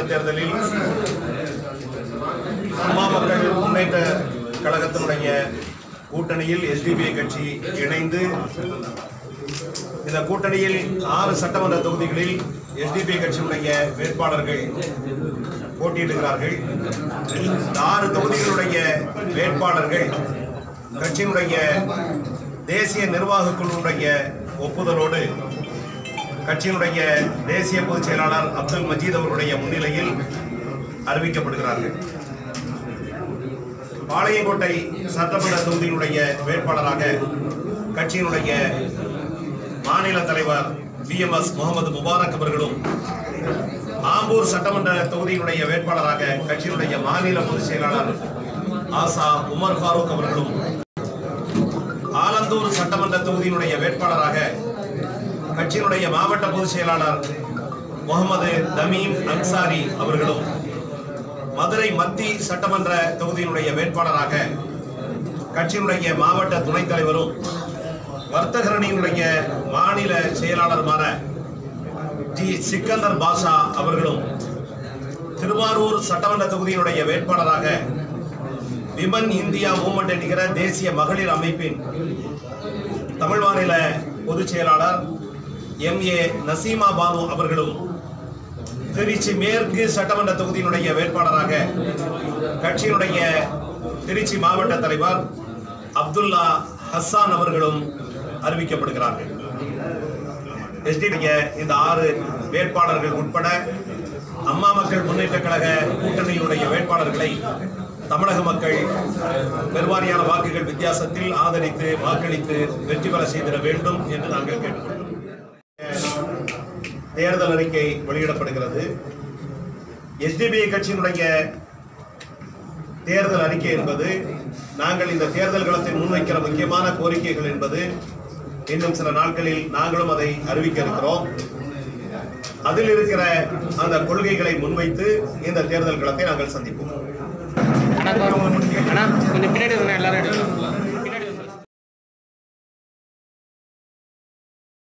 தேர்தலில் அம்மா மக்கள் முன்னேற்ற கழகத்தினுடைய கூட்டணியில் எஸ்டிபிஐ கட்சி இணைந்து இந்த கூட்டணியில் ஆறு சட்டமன்ற தொகுதிகளில் எஸ்டிபிஐ கட்சியினுடைய வேட்பாளர்கள் போட்டியிடுகிறார்கள் இந்த ஆறு தொகுதிகளுடைய வேட்பாளர்கள் கட்சியினுடைய தேசிய நிர்வாக குழுவுடைய ஒப்புதலோடு கட்சியினுடைய தேசிய பொதுச் செயலாளர் அப்துல் மஜீத் அவர்களுடைய முன்னிலையில் அறிவிக்கப்படுகிறார்கள் பாளையங்கோட்டை சட்டமன்ற தொகுதியினுடைய வேட்பாளராக கட்சியினுடைய மாநில தலைவர் P M S Mohammed Mubarak அவர்களும் ஆம்பூர் சட்டமன்ற தொகுதியினுடைய வேட்பாளராக கட்சியினுடைய மாநில பொதுச் செயலாளர் ஆசா உமர் ஃபாரூக் அவர்களும் ஆலந்தூர் சட்டமன்ற தொகுதியினுடைய வேட்பாளராக கட்சியினுடைய மாவட்ட பொதுச் செயலாளர் முகமது தமீம் அன்சாரி அவர்களும் மதுரை மத்தி சட்டமன்ற தொகுதியினுடைய வேட்பாளராக கட்சியினுடைய மாவட்ட துணைத் தலைவரும் வர்த்தகரணியினுடைய மாநில செயலாளருமான ஜி சிக்கந்தர் பாஷா அவர்களும் திருவாரூர் சட்டமன்ற தொகுதியினுடைய வேட்பாளராக விமன் இந்தியா மூவ்மெண்ட் என்கிற தேசிய மகளிர் அமைப்பின் தமிழ் மாநில பொதுச் செயலாளர் எம் ஏ நசீமா பானு அவர்களும் திருச்சி மேற்கு சட்டமன்ற தொகுதியினுடைய வேட்பாளராக கட்சியினுடைய திருச்சி மாவட்ட தலைவர் அப்துல்லா ஹஸ்ஸான் அவர்களும் அறிவிக்கப்படுகிறார்கள் எஸ்டிடிய இந்த ஆறு வேட்பாளர்கள் உட்பட அம்மா மக்கள் முன்னேற்ற கழக கூட்டணியினுடைய வேட்பாளர்களை தமிழக மக்கள் பெருவாரியான வாக்குகள் வித்தியாசத்தில் ஆதரித்து வாக்களித்து வெற்றி பெற செய்திட வேண்டும் என்று நாங்கள் கேட்டுக்கொள்கிறோம் தேர்தல் அறிக்கை வெளியிடப்படுகிறது எஸ்டிபிஐ கட்சியினுடைய தேர்தல் அறிக்கை என்பது நாங்கள் இந்த தேர்தல் களத்தில் முன்வைக்கிற முக்கியமான கோரிக்கைகள் என்பது இன்னும் சில நாட்களில் நாங்களும் அதை அறிவிக்க இருக்கிறோம் அதில் இருக்கிற அந்த கொள்கைகளை முன்வைத்து இந்த தேர்தல் களத்தை நாங்கள் சந்திப்போம் அண்ணா அண்ணா கொஞ்சம் பின்னாடி இருங்க எல்லாரும் எடுக்கலாம்